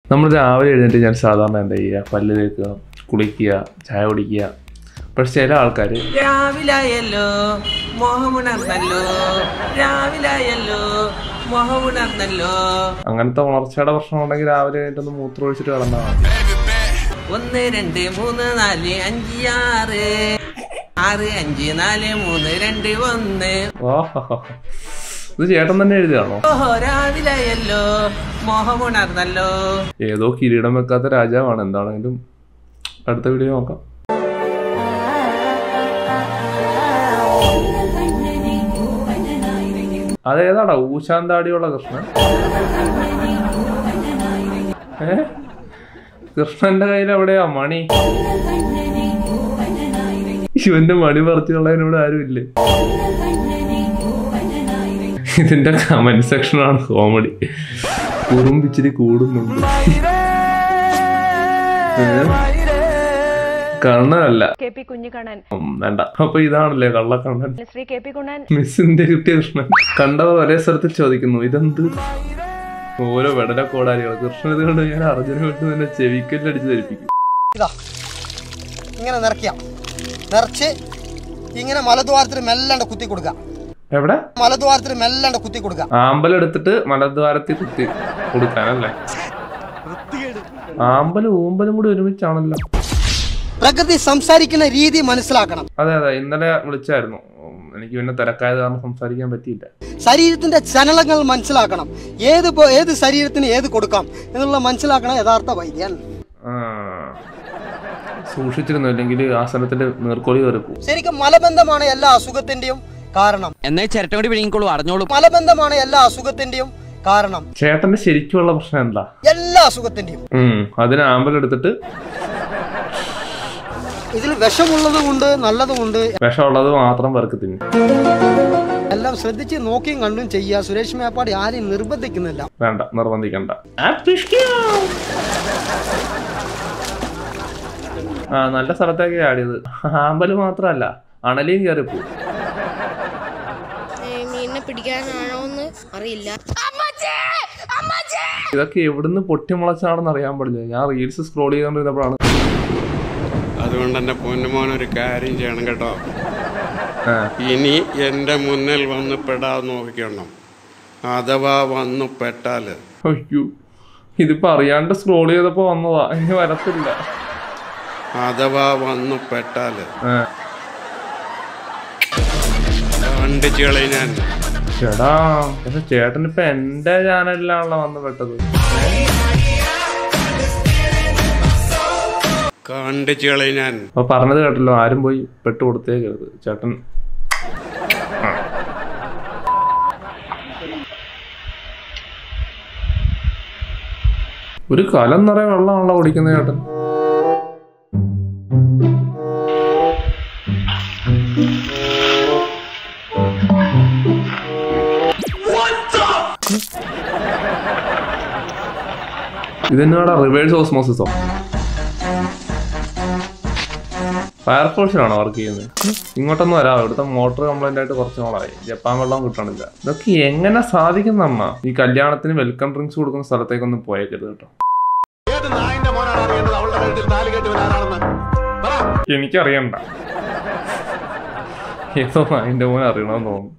നമ്മൾ രാവിലെ എഴുന്നേറ്റ് ഞാൻ സാധാരണ എന്താ ചെയ്യുക പല്ല് തേക്കുക കുളിക്കുക ചായ കുടിക്കുക പക്ഷെ ചില ആൾക്കാർ രാവിലായല്ലോ മോഹമുണർന്നല്ലോ രാവിലായല്ലോ മോഹമുണർന്നല്ലോ അങ്ങനത്തെ ഉണർച്ചയുടെ പ്രശ്നം ഉണ്ടെങ്കിൽ രാവിലെ എഴുന്നേറ്റൊന്ന് മൂത്രം ഒഴിച്ചിട്ട് കിടന്നാൽ മതി ഒന്ന് രണ്ട് മൂന്ന് നാല് അഞ്ച് ആറ് ആറ് അഞ്ച് നാല് മൂന്ന് രണ്ട് ഒന്ന് ഓഹോ ഇത് ചേട്ടൻ തന്നെ എഴുതിയാണോ ഓഹോ രാവിലായല്ലോ മോഹമുണർന്നല്ലോ ഏതോ കിരീടം വെക്കാത്ത രാജാവാണ് എന്താണെങ്കിലും അടുത്ത വീഡിയോ നോക്കാം അതേതാടാ ഊശാന്താടിയുള്ള കൃഷ്ണൻ ഏ കൃഷ്ണന്റെ കയ്യിൽ എവിടെയാ മണി ഇവന്റെ മണി പറിച്ചുള്ളതിനോട് ആരും ഇല്ലേ ഇതിന്റെ കമന്റ് സെക്ഷനാണ് കോമഡി കുറുമ്പിച്ചിരി കൂടുന്നുണ്ട് ഏ? കണ്ണനല്ല കെ പി കുഞ്ഞിക്കണ്ണൻ ഉം, വേണ്ട അപ്പൊ ഇതാണല്ലേ കള്ളക്കണ്ണൻ ശ്രീ കെ പി കുണ്ണൻ മിസ്സിന്റെ കിട്ടിയ കൃഷ്ണൻ കണ്ടവർ ഒരേ സ്ഥലത്ത് ചോദിക്കുന്നു ഇതെന്ത് ഓരോ വെടലക്കോടാലികൾ കൃഷ്ണൻ ഇത് കൊണ്ട് ഞാൻ അർജുന വിട്ട് തന്നെ ചെവിക്കല്ലടിച്ച് ധരിപ്പിക്കും ഇതാ ഇങ്ങനെ നിറയ്ക്കാം നിറച്ച് ഇങ്ങനെ മലദ്വാരത്തിൽ മെല്ലാണ്ട് കുത്തി കൊടുക്കുക എവിടെ മലദ്വാരത്തിൽ മെല്ലാണ്ട് കുത്തി കൊടുക്കുക ആമ്പൽ എടുത്തിട്ട് മലദ്വാരത്തിൽ കുത്തി കൊടുക്കാനല്ലേ ആമ്പലും ഊമ്പലും കൂടി ഒരുമിച്ചാണല്ലോ പ്രകൃതി സംസാരിക്കുന്ന രീതി മനസ്സിലാക്കണം അതെ അതെ ഇന്നലെ വിളിച്ചായിരുന്നു ഉം, എനിക്ക് പിന്നെ തിരക്കായത് കാരണം സംസാരിക്കാൻ പറ്റിയില്ല ശരീരത്തിന്റെ ചലനങ്ങൾ മനസ്സിലാക്കണം ഏത് പോ- ഏത് ശരീരത്തിന് ഏത് കൊടുക്കാം എന്നുള്ള മനസ്സിലാക്കണം യഥാർത്ഥ വൈദ്യൻ ആ, സൂക്ഷിച്ചിരുന്നു അല്ലെങ്കിൽ ആസനത്തിന്റെ നീർക്കോലി കയറി പോകും ശരിക്കും മലബന്ധമാണ് എല്ലാ അസുഖത്തിന്റെയും കാരണം എന്നേ ചിരട്ടം കൂടി വിഴുങ്ങിക്കോളൂ അടഞ്ഞോളൂ മലബന്ധമാണ് എല്ലാ അസുഖത്തിന്റെയും കാരണം ചേട്ടന്റെ ശരിക്കുള്ള പ്രശ്നം എന്താ എല്ലാ അസുഖത്തിന്റെയും ഉം അതിന് ആമ്പൽ എടുത്തിട്ട് ഇതിൽ വിഷമുള്ളതുമുണ്ട് നല്ലതുമുണ്ട് വിഷമുള്ളത് മാത്രം പെറുക്കി തിന്നും എല്ലാം ശ്രദ്ധിച്ച് നോക്കിയും കണ്ടും ചെയ്യുക സുരേഷ് മേപ്പാടി ആരെയും നിർബന്ധിക്കുന്നില്ല വേണ്ട നിർബന്ധിക്കണ്ട ആ നല്ല സ്ഥലത്തേക്ക് ചാടിയത് ആമ്പല് മാത്രല്ല അണലിയും കയറി പോകും ഏ, മീനിനെ പിടിക്കാനാണോ എന്ന് അറിയില്ല ഇതൊക്കെ എവിടുന്ന് പൊട്ടിമുളച്ചാണെന്ന് അറിയാൻ പാടില്ല ഞാൻ റീൽസ് സ്ക്രോൾ ചെയ്തുകൊണ്ടിരുന്നപ്പോഴാണ് അതുകൊണ്ട് എൻ്റെ പൊന്നുമോൻ ഒരു കാര്യം ചെയ്യണം കേട്ടോ ആ, ഇനി എൻ്റെ മുന്നിൽ വന്ന് പെടാതെ നോക്കിക്കണം അഥവാ വന്നു പെട്ടാൽ അയ്യോ ഇതിപ്പോ അറിയാണ്ട് സ്ക്രോൾ ചെയ്തപ്പോ വന്നതാ ഇനി വരത്തില്ല അഥവാ വന്നു പെട്ടാൽ ആ, കണ്ടിച്ചുകളെ ഞാൻ ചേടാ പക്ഷെ ചേട്ടൻ ഇപ്പൊ എന്റെ ചാനലിലാണല്ലോ വന്ന് പെട്ടത് കണ്ടിച്ചുകളെ ഞാൻ അപ്പൊ പറഞ്ഞത് കേട്ടല്ലോ ആരും പോയി പെട്ട് കൊടുത്തേക്കരുത് ചേട്ടൻ ആ. ഒരു കലം നിറയെ വെള്ളമാണല്ലോ കുടിക്കുന്ന ചേട്ടൻ ഇതെന്നാടാ റിവേഴ്സ് ഓസ്മോസിസോ ഫയർഫോഴ്സിലാണോ വർക്ക് ചെയ്യുന്നത് ഇങ്ങോട്ടൊന്നും വരാം ഇവിടുത്തെ മോട്ടോർ കംപ്ലൈന്റ് ആയിട്ട് കുറച്ച് നാളായി ജപ്പാൻ വെള്ളം കിട്ടണില്ല ഇതൊക്കെ എങ്ങനെ സാധിക്കുന്ന അമ്മ ഈ കല്യാണത്തിന് വെൽക്കം ഡ്രിങ്ക്സ് കൊടുക്കുന്ന സ്ഥലത്തേക്കൊന്നും പോയേക്കരുത് കേട്ടോ എനിക്കറിയണ്ട ഏതോ അതിന്റെ മോനെ അറിയണമെന്ന് തോന്നുന്നു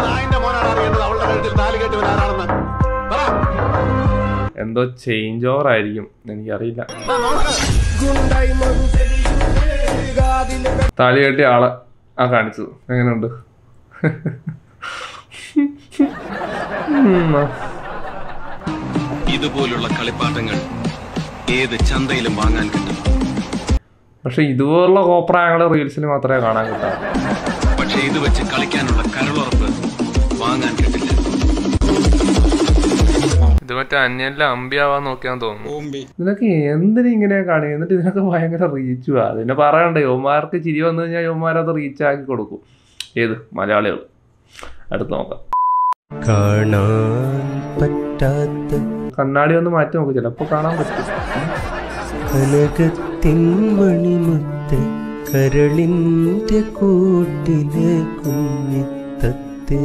എന്തോ ചേഞ്ച് ഓവർ ആയിരിക്കും എനിക്കറിയില്ല താലി കെട്ടിയ ആളെ ആ കാണിച്ചത് എങ്ങനെയുണ്ട് ഉം, ആ. ഇതുപോലുള്ള കളിപ്പാട്ടങ്ങൾ ഏത് ചന്തയിലും വാങ്ങാൻ കിട്ടും പക്ഷെ ഇതുപോലുള്ള കോപ്രായങ്ങൾ റീൽസിൽ മാത്രമേ കാണാൻ കിട്ടാ പക്ഷെ ഇത് വെച്ച് കളിക്കാനുള്ള കരളുറപ്പ് വാങ്ങാൻ കിട്ടില്ല ഇത് മറ്റേ അന്യല്ല അമ്പിയാവാൻ നോക്കിയാൻ തോന്നുന്നു ഇതിനൊക്കെ എന്തിനാ ഇങ്ങനെ കാണിക്കുക എന്നിട്ട് ഇതിനൊക്കെ ഭയങ്കര റീച്ചു ആ അതിനെ പറയണ്ടേ യുവമാർക്ക് ചിരി വന്നു കഴിഞ്ഞാൽ യുവമാരത് റീച്ച് ആക്കി കൊടുക്കും ഏത് മലയാളികൾ അടുത്ത് നോക്കാം കാണാൻ പറ്റാത്ത കണ്ണാടി ഒന്ന് മാറ്റി നോക്ക് ചിലപ്പോ കാണാൻ പറ്റും കനകത്തിൻ മണിമുത്ത് കരളിൻ്റെ കൂട്ടിലെ കുഞ്ഞിത്തത്തേ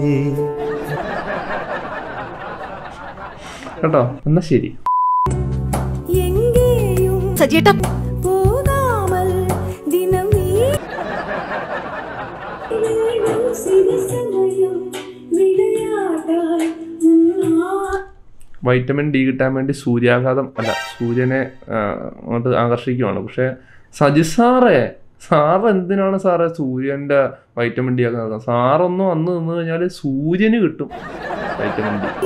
കേട്ടോ എന്നാ ശരി സജിയേട്ടാ വൈറ്റമിൻ ഡി കിട്ടാൻ വേണ്ടി സൂര്യാഘാതം അല്ല സൂര്യനെ ആ, അങ്ങോട്ട് ആകർഷിക്കുവാണ് പക്ഷെ സജി സാറേ സാറ് എന്തിനാണ് സാറേ സൂര്യന്റെ വൈറ്റമിൻ ഡി ഒക്കെ നടക്കുന്നത് സാറൊന്ന് വന്ന് നിന്ന് കഴിഞ്ഞാൽ സൂര്യന് കിട്ടും വൈറ്റമിൻ ഡി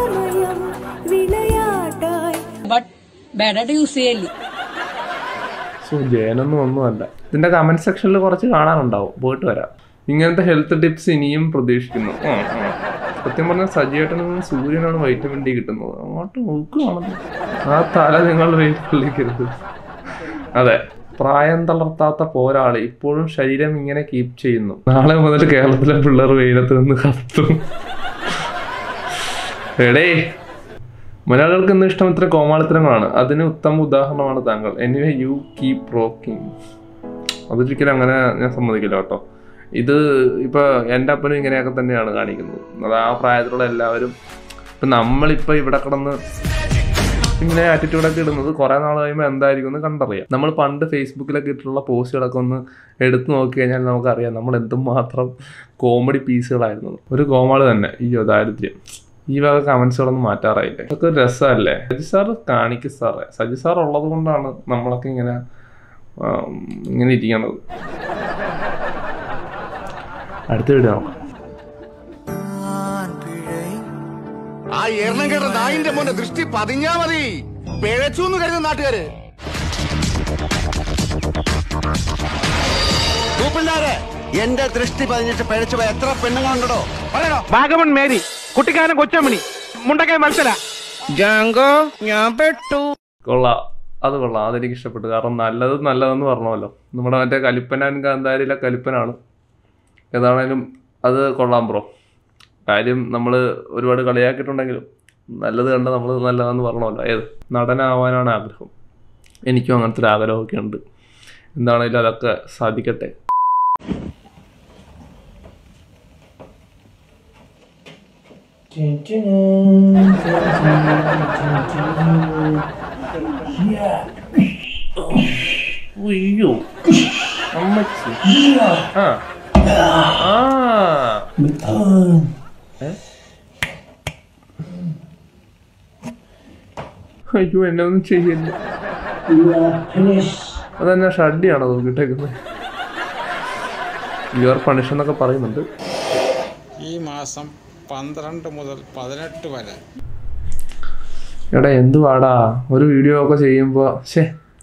ബട്ട് ബാഡായിട്ട് യൂസ് ചെയ്യല്ലേ സോ ജയനൊന്നും ഒന്നുമല്ല ഇതിന്റെ കമന്റ് സെക്ഷനിൽ കുറച്ച് കാണാനുണ്ടാവും പോയിട്ട് വരാം ഇങ്ങനത്തെ ഹെൽത്ത് ടിപ്സ് ഇനിയും പ്രതീക്ഷിക്കുന്നു ഉം, ഉം. സത്യം പറഞ്ഞാൽ സജിയേട്ടനിൽ നിന്ന് സൂര്യനാണ് വൈറ്റമിൻ ഡി കിട്ടുന്നത് അങ്ങോട്ട് നോക്കുകയാണെന്ന് ആ തല നിങ്ങൾ വെയിൽ കൊള്ളിക്കരുത് അതെ പ്രായം തളർത്താത്ത പോരാളി ഇപ്പോഴും ശരീരം ഇങ്ങനെ കീപ്പ് ചെയ്യുന്നു നാളെ മുതൽ കേരളത്തിലെ പിള്ളേർ വെയിലത്ത് നിന്ന് കത്തും എടേ മലയാളികൾക്ക് ഇന്ന് ഇഷ്ടം ഇത്ര കോമാളിത്തരങ്ങളാണ് അതിന് ഉത്തമ ഉദാഹരണമാണ് താങ്കൾ എനിവേ യു കീപ് റോക്കിംഗ് അതൊരിക്കലും അങ്ങനെ ഞാൻ സമ്മതിക്കില്ല കേട്ടോ ഇത് ഇപ്പൊ എൻ്റെ അപ്പനും ഇങ്ങനെയൊക്കെ തന്നെയാണ് കാണിക്കുന്നത് അത് ആ പ്രായത്തിലുള്ള എല്ലാവരും ഇപ്പൊ നമ്മളിപ്പോ ഇവിടെ കിടന്ന് ഇങ്ങനെ ആറ്റിറ്റ്യൂഡൊക്കെ ഇടുന്നത് കുറെ നാൾ കഴിയുമ്പോൾ എന്തായിരിക്കും എന്ന് കണ്ടറിയാം നമ്മൾ പണ്ട് ഫേസ്ബുക്കിലൊക്കെ ഇട്ടിട്ടുള്ള പോസ്റ്റുകളൊക്കെ ഒന്ന് എടുത്തു നോക്കി കഴിഞ്ഞാൽ നമുക്കറിയാം നമ്മൾ എന്തുമാത്രം കോമഡി പീസുകളായിരുന്നു ഒരു കോമാള് തന്നെ അയ്യോ ദാരിദ്ര്യം ഈ വക കമന്റ്സുകളൊന്നും മാറ്റാറായില്ലേ അതൊക്കെ ഒരു രസമല്ലേ സജി സാർ കാണിക്കും സാറേ സജി സാർ ഉള്ളത് കൊണ്ടാണ് നമ്മളൊക്കെ ഇങ്ങനെ ആം, ഇങ്ങനെ ഇരിക്കണത് അടുത്ത വീഡിയോ നോക്കാം ആ എണ്ണം കേട്ട നായിന്റെ മോന്റെ ദൃഷ്ടി പതിഞ്ഞാ മതി പിഴച്ചു എന്ന് കരുതുന്ന നാട്ടുകാര് തൂപ്പില്ലാരെ എന്റെ ദൃഷ്ടി പതിഞ്ഞിട്ട് പിഴച്ചു പോയ എത്ര പെണ്ണുങ്ങളുണ്ടോ പറയണോ വാഗമൺ മേരി കുട്ടിക്കാനം കൊച്ചമണി മുണ്ടക്കൈ മത്സര ജാങ്കോ ഞാൻ പെട്ടു കൊള്ളാം അത് കൊള്ളാം അതെനിക്ക് ഇഷ്ടപ്പെട്ടു കാരണം നല്ലത് നല്ലതെന്ന് പറഞ്ഞല്ലോ നമ്മുടെ മറ്റേ കലിപ്പനാൻ കാന്താരിയിലെ കലിപ്പനാണ് ഏതാണേലും അത് കൊള്ളാം ബ്രോ കാര്യം നമ്മൾ ഒരുപാട് കളിയാക്കിയിട്ടുണ്ടെങ്കിലും നല്ലത് കണ്ട് നമ്മൾ നല്ലതെന്ന് പറഞ്ഞല്ലോ ഏത് നടനാവാനാണ് ആഗ്രഹം എനിക്കും അങ്ങനത്തെ ഒരു ആഗ്രഹമൊക്കെ ഉണ്ട് എന്താണേലും അതൊക്കെ സാധിക്കട്ടെ അയ്യോ അമ്മച്ചി ആ ആ ഏ? അയ്യോ എന്നെ ഒന്നും ചെയ്യല്ല അതെന്നാ ഷഡ്ഡിയാണോ നോക്കിട്ടേക്കുന്നത് യു ആർ പണിഷ് എന്നൊക്കെ പറയുന്നുണ്ട് ഈ മാസം പന്ത്രണ്ട് മുതൽ പതിനെട്ട് വരെ എടാ എന്തുവാടാ ഒരു വീഡിയോ ഒക്കെ ചെയ്യുമ്പോ ശേ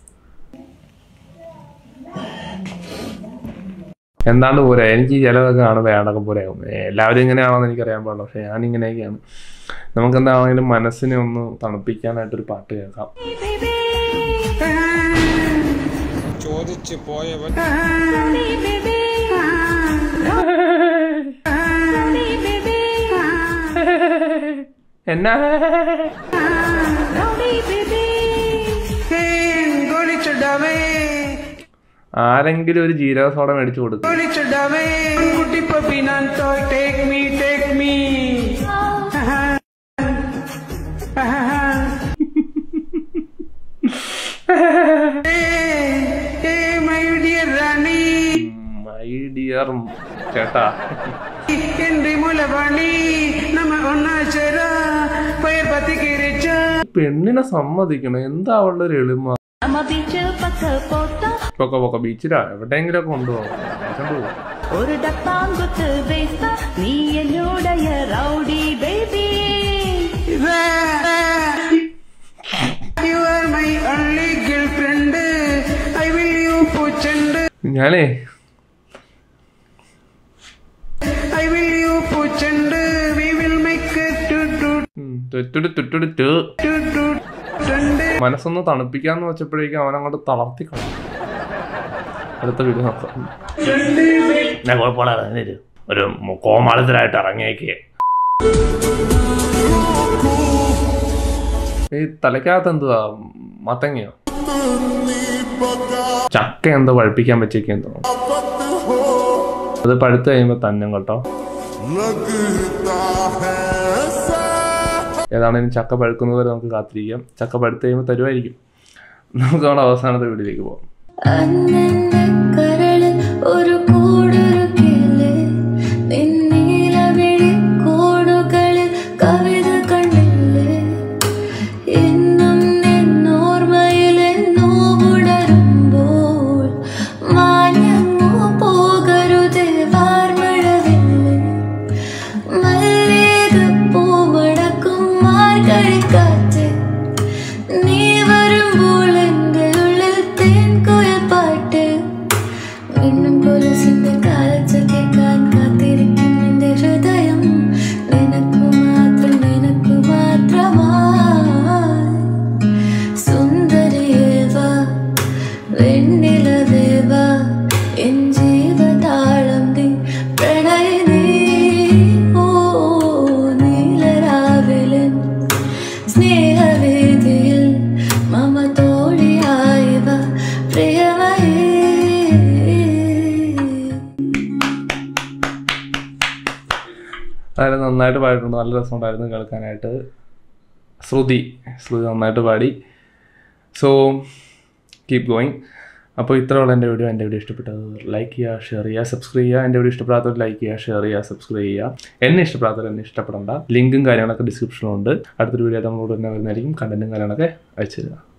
എന്താണ്ട് പോരാ എനിക്ക് ചിലതൊക്കെ കാണുമ്പോൾ ഏണ്ടൊക്കെ പോരാകും എല്ലാവരും ഇങ്ങനെയാണോന്ന് എനിക്കറിയാൻ പാടില്ല പക്ഷെ ഞാൻ ഇങ്ങനെയൊക്കെയാണ് നമുക്ക് എന്താണെങ്കിലും മനസ്സിനെ ഒന്ന് തണുപ്പിക്കാനായിട്ടൊരു പാട്ട് കേൾക്കാം ചോദിച്ചു പോയവൻ എന്നാ ആരെങ്കിലും ഒരു ജീരക സോഡ മേടിച്ചു കൊടുക്കും മൈ ഡിയർ ചേട്ടാ പെണ്ണിനെ സമ്മതിക്കണം എന്താ അവളുടെ ഒരു എളിമ പൊക്ക പൊക്ക ബീച്ചിലാ എവിടെയെങ്കിലും ഒക്കെ കൊണ്ടുപോകും കൊണ്ടുപോകും ഒരു ഡപ്പാങ്കുത്ത് ബേസ നീ എന്നോടയ റൗഡി ബേബി ഞാനേ ഉം, തുറ്റുടു തുറ്റുടു ടു. മനസ്സൊന്ന് തണുപ്പിക്കാന്ന് വെച്ചപ്പോഴേക്കും അവൻ അങ്ങോട്ട് തളർത്തി കളഞ്ഞു അടുത്ത വീഡിയോ നോക്കാം ഞാൻ കുഴപ്പമില്ല ഒരു കോമാളിതരായിട്ട് ഇറങ്ങിയേക്കേ ഈ തലക്കകത്ത് എന്തുവാ മത്തങ്ങയോ ചക്ക എന്തോ പഴുപ്പിക്കാൻ പറ്റിയൊക്കെയെന്ന് തോന്നുന്നു അത് പഴുത്ത് കഴിയുമ്പോൾ തന്നെ കേട്ടോ ഏതാണെങ്കിലും ചക്ക പഴുക്കുന്നത് വരെ നമുക്ക് കാത്തിരിക്കാം ചക്ക പഴുത്ത് കഴിയുമ്പോൾ തരുമായിരിക്കും നമുക്ക് നമ്മുടെ അവസാനത്തെ വീഡിയോയിലേക്ക് പോകാം കരളിൽ ഒരു കൂടൊരുക്കില്ലേ നിന്നീലമിഴി കൂടുകളിൽ കവിത കണ്ടില്ലേ എന്നും നിന്നോർമ്മയിൽ എന്നോ ഉണരുമ്പോൾ മാഞ്ഞങ്ങോ പോകരുതേ വാർമഴവില്ലേ മല്ലിക പൂമടക്കും മാർഗഴിക്കാറ്റ് നീ വരുമ്പോൾ എൻ്റെ ഉള്ളിൽ തേൻ കുയൽപ്പാട്ട് വീണ്ടും കൊലസിന്റെ കാലച്ച കേൾക്കാൻ കാത്തിരിക്കും എൻ്റെ ഹൃദയം നിനക്കു മാത്രം നിനക്കു മാത്രമായി സുന്ദരിയേവ വെണ്ണിലവേവ എൻ ജീവതാളം നീ പ്രണയിനീ ഓ നീലരാവിലൻ സ്നേഹവേദിയിൽ മമ തോഴിയായവ പ്രിയമയേ അതായത് നന്നായിട്ട് പാടിയിട്ടുണ്ട് നല്ല രസമുണ്ടായിരുന്നു കേൾക്കാനായിട്ട് ശ്രുതി ശ്രുതി നന്നായിട്ട് പാടി സോ കീപ് ഗോയിങ് അപ്പോൾ ഇത്രയുള്ള എൻ്റെ വീഡിയോ എൻ്റെ വീഡിയോ ഇഷ്ടപ്പെട്ടത് ലൈക്ക് ചെയ്യുക ഷെയർ ചെയ്യുക സബ്സ്ക്രൈബ് ചെയ്യുക എൻ്റെ വീഡിയോ ഇഷ്ടപ്പെടാത്തവർ ലൈക്ക് ചെയ്യുക ഷെയർ ചെയ്യുക സബ്സ്ക്രൈബ് ചെയ്യുക എന്നെ ഇഷ്ടപ്പെടാത്തവർ എന്നെ ഇഷ്ടപ്പെടേണ്ട ലിങ്കും കാര്യങ്ങളൊക്കെ ഡിസ്ക്രിപ്ഷനിലുണ്ട് അടുത്തൊരു വീഡിയോ ആയിട്ട് നമ്മളോട് തന്നെ വരുന്നതായിരിക്കും കണ്ടന്റും കാര്യങ്ങളൊക്കെ അയച്ചു തരിക